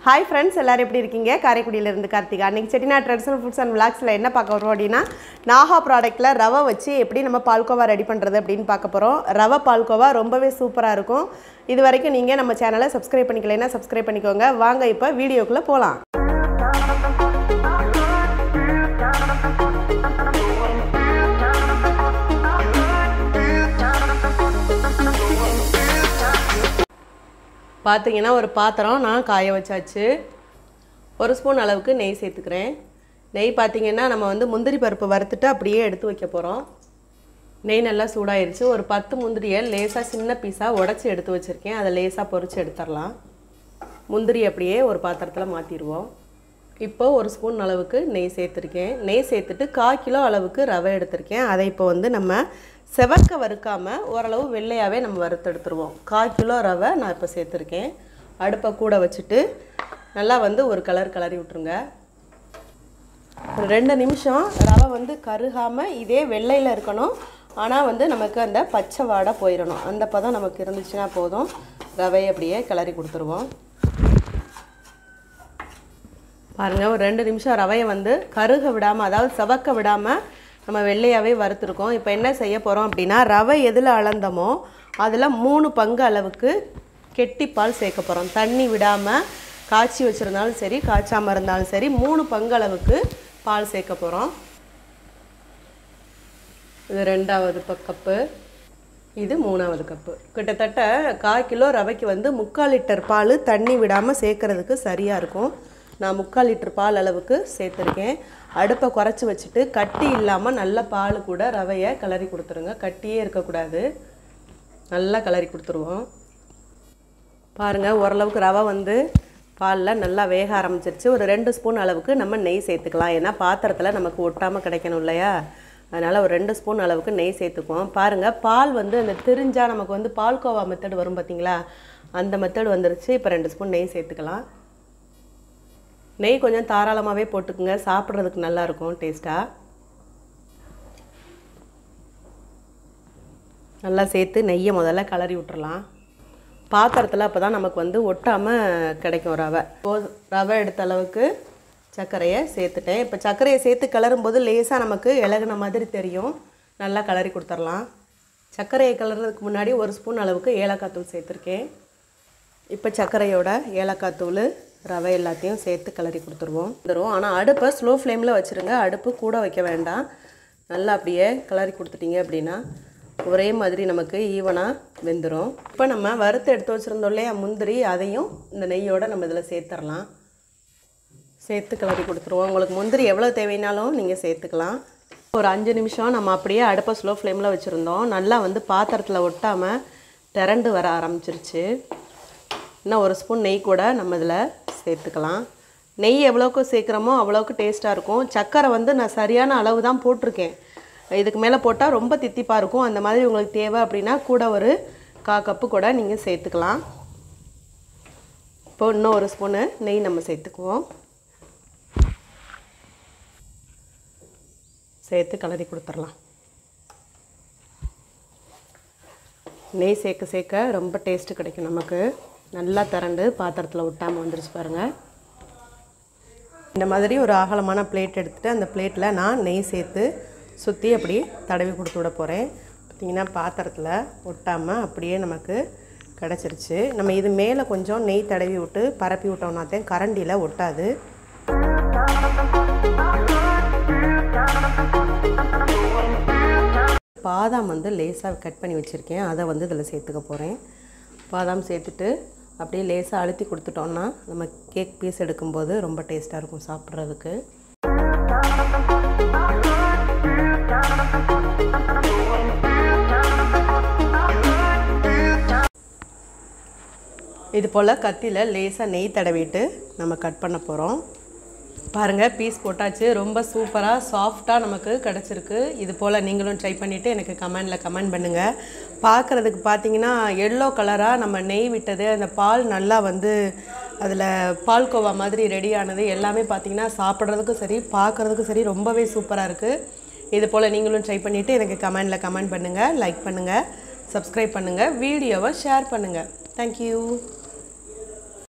hi friends எல்லாரும் எப்படி இருக்கீங்க காரைக்குடியிலேருந்து கார்த்திகா அன்றைக்கி செட்டிநாட் ட்ரெடிஷனல் ஃபுட்ஸ் அண்ட் விளாக்ஸில் என்ன பார்க்க வரோம் அப்படின்னா நாகா ப்ராடக்ட்டில் ரவை வச்சு எப்படி நம்ம பால்கோவா ரெடி பண்ணுறது அப்படின்னு பார்க்க போகிறோம் ரவை பால்கோவா ரொம்பவே சூப்பராக இருக்கும் இது வரைக்கும் நீங்கள் நம்ம சேனலை சப்ஸ்கிரைப் பண்ணிக்கலைன்னா சப்ஸ்கிரைப் பண்ணிக்கோங்க வாங்க இப்போ வீடியோக்குள்ளே போகலாம் பார்த்தீங்கன்னா ஒரு பாத்திரம் நான் காய வச்சாச்சு ஒரு ஸ்பூன் அளவுக்கு நெய் சேர்த்துக்கிறேன் நெய் பார்த்தீங்கன்னா நம்ம வந்து முந்திரி பருப்பு வறுத்துட்டு அப்படியே எடுத்து வைக்க போகிறோம் நெய் நல்லா சூடாயிருச்சு ஒரு பத்து முந்திரியை லேசாக சின்ன பீஸாக உடச்சி எடுத்து வச்சுருக்கேன் அதை லேசாக பொரித்து எடுத்துடலாம் முந்திரி அப்படியே ஒரு பாத்திரத்தில் மாற்றிடுவோம் இப்போ ஒரு ஸ்பூன் அளவுக்கு நெய் சேர்த்துருக்கேன் நெய் சேர்த்துட்டு கால் கிலோ அளவுக்கு ரவை எடுத்திருக்கேன் அதை இப்போ வந்து நம்ம செவக்க வறுக்காமல் ஓரளவு வெள்ளையாகவே நம்ம வறுத்து எடுத்துருவோம் கால் கிலோ ரவை நான் இப்போ சேர்த்துருக்கேன் அடுப்பை கூட வச்சுட்டு நல்லா வந்து ஒரு கலர் கிளறி விட்ருங்க ஒரு ரெண்டு நிமிஷம் ரவை வந்து கருகாமல் இதே வெள்ளையில் இருக்கணும் ஆனால் வந்து நமக்கு அந்த பச்சை வாடை போயிடணும் அந்த பதம் நமக்கு இருந்துச்சுன்னா போதும் ரவையை அப்படியே கிளறி கொடுத்துருவோம் பாருங்கள் ஒரு ரெண்டு நிமிஷம் ரவையை வந்து கருக விடாமல் அதாவது செவக்க விடாமல் நம்ம வெள்ளையாகவே வறுத்துருக்கோம் இப்போ என்ன செய்ய போகிறோம் அப்படின்னா ரவை எதில் அளந்தமோ அதில் மூணு பங்கு அளவுக்கு கெட்டிப்பால் சேர்க்க போகிறோம் தண்ணி விடாமல் காய்ச்சி வச்சுருந்தாலும் சரி காய்ச்சாமல் இருந்தாலும் சரி மூணு பங்கு அளவுக்கு பால் சேர்க்க போகிறோம் இது ரெண்டாவது ப கப்பு இது மூணாவது கப்பு கிட்டத்தட்ட கால் கிலோ ரவைக்கு வந்து முக்கால் லிட்டர் பால் தண்ணி விடாமல் சேர்க்கறதுக்கு சரியாக இருக்கும் நான் முக்கால் லிட்டர் பால் அளவுக்கு சேர்த்துருக்கேன் அடுப்பை குறைச்சி வச்சுட்டு கட்டி இல்லாமல் நல்ல பால் கூட ரவையை கிளறி கொடுத்துருங்க கட்டியே இருக்கக்கூடாது நல்லா கிளறி கொடுத்துருவோம் பாருங்கள் ஓரளவுக்கு ரவை வந்து பாலில் நல்லா வேக ஆரம்பிச்சிருச்சு ஒரு ரெண்டு ஸ்பூன் அளவுக்கு நம்ம நெய் சேர்த்துக்கலாம் ஏன்னா பாத்திரத்தில் நமக்கு ஒட்டாமல் கிடைக்கணும் இல்லையா அதனால் ஒரு ரெண்டு ஸ்பூன் அளவுக்கு நெய் சேர்த்துக்குவோம் பாருங்கள் பால் வந்து அந்த திரிஞ்சால் நமக்கு வந்து பால்கோவா மெத்தட் வரும் பார்த்தீங்களா அந்த மெத்தட் வந்துருச்சு இப்போ ரெண்டு ஸ்பூன் நெய் சேர்த்துக்கலாம் நெய் கொஞ்சம் தாராளமாகவே போட்டுக்குங்க சாப்பிட்றதுக்கு நல்லாயிருக்கும் டேஸ்ட்டாக நல்லா சேர்த்து நெய்யை முதல்ல கிளறி விட்டுறலாம் பாத்திரத்தில் அப்போ தான் நமக்கு வந்து ஒட்டாமல் கிடைக்கும் ரவை போ ரவை எடுத்த அளவுக்கு சர்க்கரையை சேர்த்துட்டேன் இப்போ சர்க்கரையை சேர்த்து கிளறும் போது லேசாக நமக்கு இலகுன மாதிரி தெரியும் நல்லா கிளறி கொடுத்துர்லாம் சர்க்கரையை கிளறதுக்கு முன்னாடி ஒரு ஸ்பூன் அளவுக்கு ஏலக்காய் தூள் சேர்த்துருக்கேன் இப்போ சர்க்கரையோட ஏலக்காய் தூள் ரவை எல்லாத்தையும் சேர்த்து கிளறி கொடுத்துருவோம் வந்துடும் ஆனால் அடுப்பை ஸ்லோ ஃப்ளேமில் வச்சுருங்க அடுப்பு கூட வைக்க வேண்டாம் நல்லா அப்படியே கிளறி கொடுத்துட்டீங்க அப்படின்னா ஒரே மாதிரி நமக்கு ஈவனாக வெந்துடும் இப்போ நம்ம வறுத்து எடுத்து வச்சுருந்தோம் இல்லையா முந்திரி அதையும் இந்த நெய்யோடு நம்ம இதில் சேர்த்துடலாம் சேர்த்து கிளறி கொடுத்துருவோம் உங்களுக்கு முந்திரி எவ்வளோ தேவைனாலும் நீங்கள் சேர்த்துக்கலாம் ஒரு அஞ்சு நிமிஷம் நம்ம அப்படியே அடுப்பை ஸ்லோ ஃப்ளேமில் வச்சுருந்தோம் நல்லா வந்து பாத்திரத்தில் ஒட்டாமல் திரண்டு வர ஆரம்பிச்சிருச்சு இன்னும் ஒரு ஸ்பூன் நெய் கூட நம்ம இதில் சேர்த்துக்கலாம் நெய் எவ்வளோக்கு சேர்க்குறோமோ அவ்வளோக்கு டேஸ்ட்டாக இருக்கும் சர்க்கரை வந்து நான் சரியான அளவு தான் போட்டிருக்கேன் இதுக்கு மேலே போட்டால் ரொம்ப தித்திப்பாக இருக்கும் அந்த மாதிரி உங்களுக்கு தேவை அப்படின்னா கூட ஒரு கா கப்பு கூட நீங்கள் சேர்த்துக்கலாம் இப்போ இன்னும் ஒரு ஸ்பூனு நெய் நம்ம சேர்த்துக்குவோம் சேர்த்து கலரி கொடுத்துடலாம் நெய் சேர்க்க சேர்க்க ரொம்ப டேஸ்ட்டு கிடைக்கும் நமக்கு நல்லா திரண்டு பாத்திரத்தில் ஒட்டாமல் வந்துருச்சு பாருங்கள் இந்த மாதிரி ஒரு அகலமான பிளேட் எடுத்துகிட்டு அந்த பிளேட்டில் நான் நெய் சேர்த்து சுற்றி அப்படி தடவி கொடுத்து விட போகிறேன் பார்த்திங்கன்னா பாத்திரத்தில் ஒட்டாமல் அப்படியே நமக்கு கிடச்சிருச்சு நம்ம இது மேலே கொஞ்சம் நெய் தடவி விட்டு பரப்பி விட்டோம்னாத்தான் கரண்டியில் ஒட்டாது பாதாம் வந்து லேசாக கட் பண்ணி வச்சுருக்கேன் அதை வந்து இதில் சேர்த்துக்க போகிறேன் பாதாம் சேர்த்துட்டு அப்படியே லேசாக அழுத்தி கொடுத்துட்டோம்னா நம்ம கேக் பீஸ் எடுக்கும்போது ரொம்ப டேஸ்ட்டாக இருக்கும் சாப்பிட்றதுக்கு இது போல் கத்தியில் லேசாக நெய் தடவிட்டு நம்ம கட் பண்ண போகிறோம் பாருங்கள் பீஸ் போட்டாச்சு ரொம்ப சூப்பராக சாஃப்டாக நமக்கு கிடச்சிருக்கு இது போல் நீங்களும் ட்ரை பண்ணிவிட்டு எனக்கு கமெண்டில் கமெண்ட் பண்ணுங்கள் பார்க்குறதுக்கு பார்த்தீங்கன்னா எல்லோ கலராக நம்ம நெய் விட்டது அந்த பால் நல்லா வந்து அதில் பால்கோவா மாதிரி ரெடி ஆனது எல்லாமே பார்த்தீங்கன்னா சாப்பிட்றதுக்கும் சரி பார்க்குறதுக்கும் சரி ரொம்பவே சூப்பராக இருக்குது இது போல் நீங்களும் ட்ரை பண்ணிவிட்டு எனக்கு கமெண்டில் கமெண்ட் பண்ணுங்கள் லைக் பண்ணுங்கள் சப்ஸ்கிரைப் பண்ணுங்கள் வீடியோவை ஷேர் பண்ணுங்கள் தேங்க்யூ